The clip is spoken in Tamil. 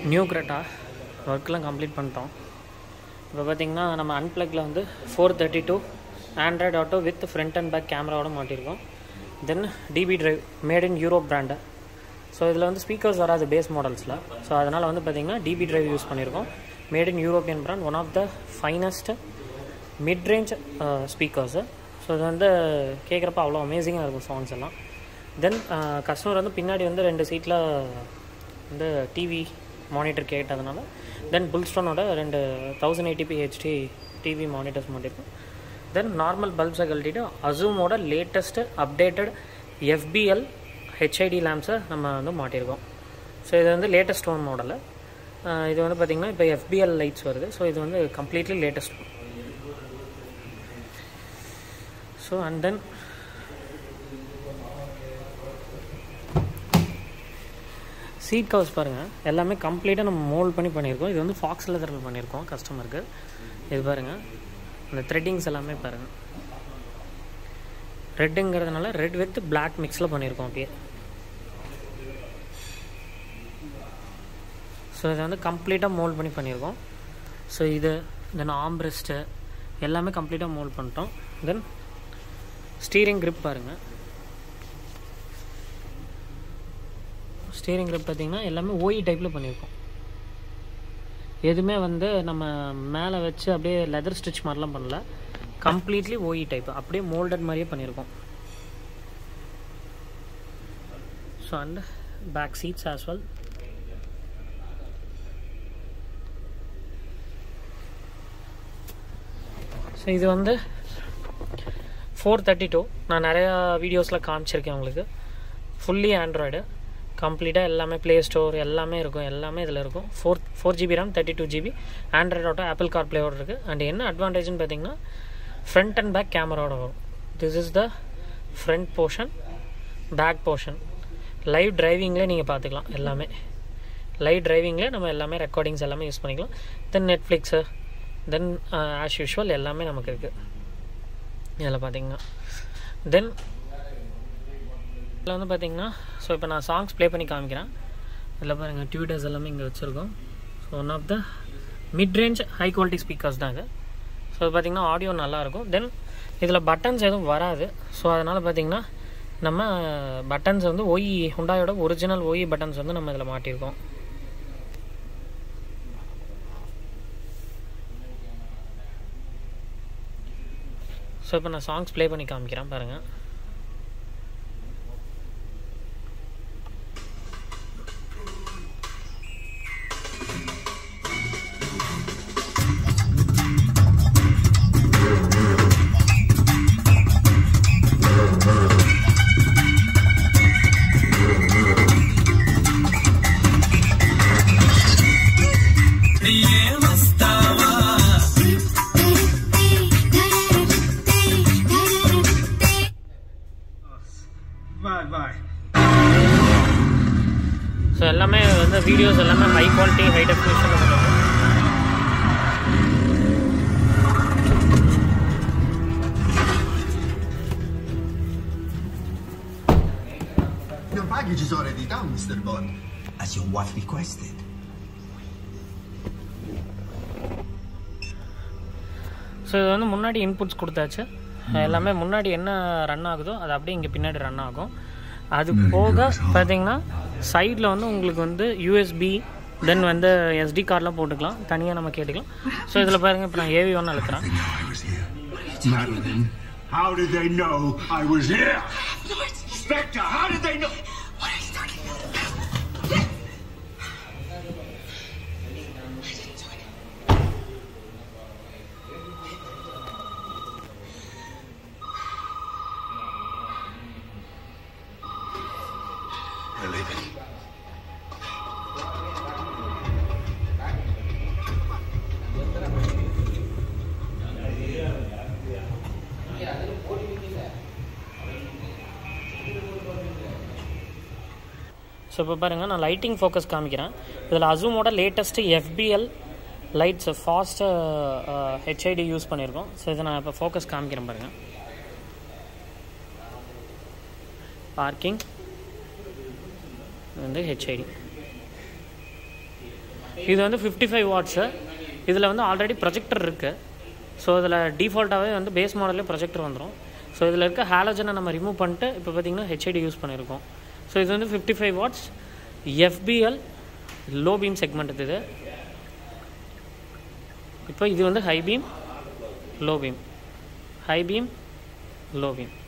நியூ கிரெட்டா ஒர்க்லாம் கம்ப்ளீட் பண்ணிட்டோம் இப்போ பார்த்தீங்கன்னா நம்ம அன்பிளக்கில் வந்து four thirty two android auto with front and back கேமராவோட மாட்டியிருக்கோம் then DB drive made in Europe brand so இதில் வந்து ஸ்பீக்கர்ஸ் வராது பேஸ் மாடல்ஸில் ஸோ அதனால் வந்து பார்த்திங்கன்னா டிபி டிரைவ் யூஸ் பண்ணியிருக்கோம் made in European brand one of the finest mid range speakers so இது வந்து கேட்குறப்ப அவ்வளோ அமேசிங்காக இருக்கும் சாங்ஸ் எல்லாம் தென் கஸ்டமர் வந்து பின்னாடி வந்து ரெண்டு சீட்டில் வந்து டிவி மானிட்டர் கேட்டதுனால தென் புல்ஸ்டோனோட ரெண்டு thousand eighty P HD TV monitors மாட்டிருக்கும் தென் நார்மல் பல்ப்ஸை கழட்டிட்டு அசூமோட லேட்டஸ்ட்டு அப்டேட்டட் எஃபிஎல் ஹெச்ஐடி லேம்ப்ஸை நம்ம வந்து மாட்டியிருக்கோம் ஸோ இது வந்து லேட்டஸ்ட் ஒன் மாடலு இது வந்து பார்த்திங்கன்னா இப்போ எஃபிஎல் லைட்ஸ் வருது ஸோ இது வந்து completely latest so and then seat covers பாருங்கள் எல்லாமே கம்ப்ளீட்டாக நம்ம மோல்ட் பண்ணி பண்ணியிருக்கோம் இது வந்து ஃபாக்ஸ் லெதரில் பண்ணியிருக்கோம் கஸ்டமருக்கு இது பாருங்கள் அந்த த்ரெட்டிங்ஸ் எல்லாமே பாருங்கள் ரெட்டுங்கிறதுனால ரெட் வித் பிளாக் மிக்ஸில் பண்ணியிருக்கோம் அப்படியே ஸோ இதை வந்து கம்ப்ளீட்டாக மோல்ட் பண்ணி பண்ணியிருக்கோம் ஸோ இது தென் ஆம்ரெஸ்ட்டு எல்லாமே கம்ப்ளீட்டாக மோல்ட் பண்ணிட்டோம் தென் ஸ்டீரிங் grip பாருங்கள் ஸ்டீரிங் grip பார்த்தீங்கன்னா எல்லாமே ஓஇ டைப்பில் பண்ணியிருக்கோம் எதுவுமே வந்து நம்ம மேலே வச்சு அப்படியே லெதர் ஸ்டிச் மாதிரிலாம் பண்ணல கம்ப்ளீட்லி ஓஇ டைப் அப்படியே மோல்டட் மாதிரியே பண்ணியிருக்கோம் so and back seats as well so இது வந்து ஃபோர் தேர்ட்டி டூ நான் நிறையா வீடியோஸில் காமிச்சிருக்கேன் உங்களுக்கு ஃபுல்லி ஆண்ட்ராய்டு கம்ப்ளீட்டாக எல்லாமே ப்ளே ஸ்டோர் எல்லாமே இருக்கும் எல்லாமே இதில் இருக்கும் four four GB RAM thirty two GB android auto Apple car பிளேயோட இருக்குது அண்ட் என்ன அட்வான்டேஜ்னு பார்த்தீங்கன்னா ஃப்ரண்ட் அண்ட் பேக் கேமராவோட வரும் this is the front portion back portion live டிரைவிங்லேயே நீங்கள் பார்த்துக்கலாம் எல்லாமே லைவ் டிரைவிங்லேயே நம்ம எல்லாமே ரெக்கார்டிங்ஸ் எல்லாமே யூஸ் பண்ணிக்கலாம் then Netflix then as usual எல்லாமே நமக்கு இருக்குது இதில் பார்த்தீங்கன்னா தென் இதில் வந்து பார்த்தீங்கன்னா ஸோ இப்போ நான் சாங்ஸ் ப்ளே பண்ணி காமிக்கிறேன் இதில் பாருங்கள் டியூட்டர்ஸ் எல்லாமே இங்கே வச்சுருக்கோம் so one of the mid range high quality speakers தான் இது ஸோ இது பார்த்திங்கன்னா ஆடியோ நல்லாயிருக்கும் தென் இதில் பட்டன்ஸ் எதுவும் வராது ஸோ அதனால் பார்த்திங்கன்னா நம்ம பட்டன்ஸ் வந்து ஒய் ஹுண்டாயோட ஒரிஜினல் ஒய் பட்டன்ஸ் வந்து நம்ம இதில் மாட்டியிருக்கோம் ஸோ இப்போ நான் சாங்ஸ் ப்ளே பண்ணி காமிக்கிறேன் பாருங்கள் Bye bye. ஸோ எல்லாமே வந்து வீடியோஸ் எல்லாமே ஹை குவாலிட்டி ஹை டெஃபினேஷனில் பண்ணுவோம் Your baggage is already down, Mr. Bond. As your wife requested. So இது வந்து முன்னாடி இன்புட்ஸ் கொடுத்தாச்சு எல்லாமே முன்னாடி என்ன ரன் ஆகுதோ அது அப்படியே இங்கே பின்னாடி ரன் ஆகும் அது போக பார்த்தீங்கன்னா சைடில் வந்து உங்களுக்கு வந்து யூஎஸ்பி தென் வந்து எஸ்டி கார்டெலாம் போட்டுக்கலாம் தனியாக நம்ம கேட்டுக்கலாம் ஸோ இதில் பாருங்கள் இப்போ நான் ஏவி ஒன்று அழுத்துறேன் I was here. Madeline, how did they know I was here? Spectre, how did they know? What are you talking about? We're leaving. So இப்போ பாருங்கள் நான் லைட்டிங் ஃபோக்கஸ் காமிக்கிறேன் இதில் அசூமோட latest EFL lights fast HID use பண்ணியிருக்கோம் ஸோ இதை நான் இப்போ ஃபோக்கஸ் காமிக்கிறேன் பாருங்கள் பார்க்கிங் வந்து ஹெச்ஐடி இது வந்து ஃபிஃப்டி ஃபைவ் வாட்ஸு இதில் வந்து ஆல்ரெடி ப்ரொஜெக்டர் இருக்குது ஸோ இதில் டிஃபால்ட்டாகவே வந்து பேஸ் மாடலே ப்ரொஜெக்டர் வந்துடும் ஸோ இதில் இருக்க ஹாலஜனை நம்ம ரிமூவ் பண்ணிட்டு இப்போ பார்த்தீங்கன்னா ஹெச்ஐடி யூஸ் பண்ணியிருக்கோம் ஸோ இது வந்து fifty five watts EFL low beam segment இது இப்போ இது வந்து high beam low beam high beam low beam